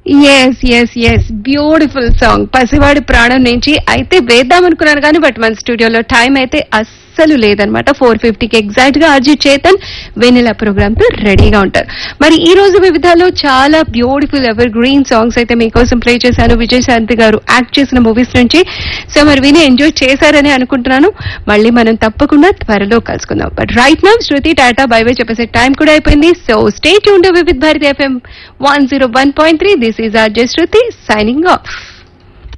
yes yes yes beautiful song Pasivadi Pranam నుంచి అయితే వేద్దాం అనుకున్నాను కానీ బట్ మన స్టూడియోలో టైం అయితే అస్సలు లేదనమాట ఫోర్ ఫిఫ్టీకి ఎగ్జాక్ట్ గా అజిత్ చేతన్ వెనిలా ప్రోగ్రామ్ తో రెడీగా ఉంటారు మరి ఈ రోజు వివిధాలో చాలా బ్యూటిఫుల్ ఎవర్ గ్రీన్ సాంగ్స్ అయితే మీకోసం ప్లే చేశాను విజయశాంతి గారు యాక్ట్ చేసిన మూవీస్ నుంచి సో మరి విని ఎంజాయ్ చేశారని అనుకుంటున్నాను మళ్ళీ మనం తప్పకుండా త్వరలో కలుసుకుందాం but right now Shruti tata bye bye చెప్పేసే టైం కూడా అయిపోయింది so stay tune Vividh Bharati FM one zero one point three this is R J Shruti signing of